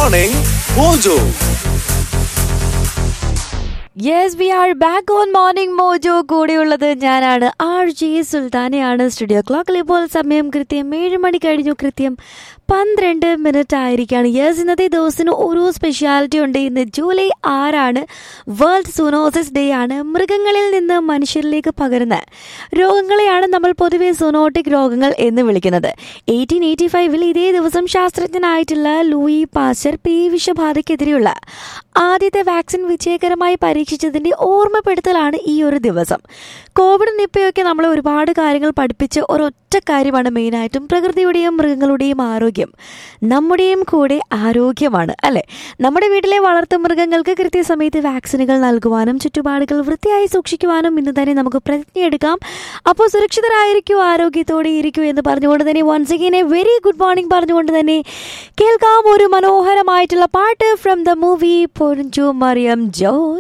Morning Mojo. Yes we are back on morning mojo കൂടെയുള്ളത് ഞാനാണ് R G സുൽത്താനയാണ് studio ക്ലോക്കിൽ ഇപ്പോൾ സമയം കൃത്യം ഏഴ് മണി കഴിഞ്ഞു കൃത്യം പന്ത്രണ്ട് മിനിറ്റ് ആയിരിക്കാണ് യെസ് ഇന്നത്തെ ദിവസത്തിന് ഓരോ സ്പെഷ്യാലിറ്റി ഉണ്ട് ഇന്ന് ജൂലൈ ആറാണ് വേൾഡ് സൂനോസിസ് ഡേ ആണ് മൃഗങ്ങളിൽ നിന്ന് മനുഷ്യരിലേക്ക് പകരുന്ന രോഗങ്ങളെയാണ് നമ്മൾ പൊതുവെ സൂനോട്ടിക് രോഗങ്ങൾ എന്ന് വിളിക്കുന്നത് എയ്റ്റീൻ എയ്റ്റി ഫൈവിൽ ഇതേ ദിവസം ശാസ്ത്രജ്ഞനായിട്ടുള്ള ലൂയി പാസ്റ്റർ പേ വിഷബാധയ്ക്കെതിരെയുള്ള ആദ്യത്തെ വാക്സിൻ വിജയകരമായി പരീക്ഷിച്ചതിന്റെ ഓർമ്മപ്പെടുത്തലാണ് ഈ ഒരു ദിവസം കോവിഡ് നിപ്പയൊക്കെ നമ്മളെ ഒരുപാട് കാര്യങ്ങൾ പഠിപ്പിച്ച് ഒരൊറ്റ കാര്യമാണ് മെയിനായിട്ടും പ്രകൃതിയുടെയും മൃഗങ്ങളുടെയും ആരോഗ്യം നമ്മുടെയും കൂടെ ആരോഗ്യമാണ് അല്ലെ നമ്മുടെ വീട്ടിലെ വളർത്തു മൃഗങ്ങൾക്ക് കൃത്യസമയത്ത് വാക്സിനുകൾ നൽകുവാനും ചുറ്റുപാടുകൾ വൃത്തിയായി സൂക്ഷിക്കുവാനും ഇന്ന് തന്നെ നമുക്ക് പ്രതിജ്ഞയെടുക്കാം അപ്പോൾ സുരക്ഷിതരായിരിക്കൂ ആരോഗ്യത്തോടെ ഇരിക്കൂ എന്ന് പറഞ്ഞുകൊണ്ട് തന്നെ once again a very good morning പറഞ്ഞുകൊണ്ട് തന്നെ കേൾക്കാം ഒരു മനോഹരമായിട്ടുള്ള പാട്ട് from the movie Porinju Mariyam Joe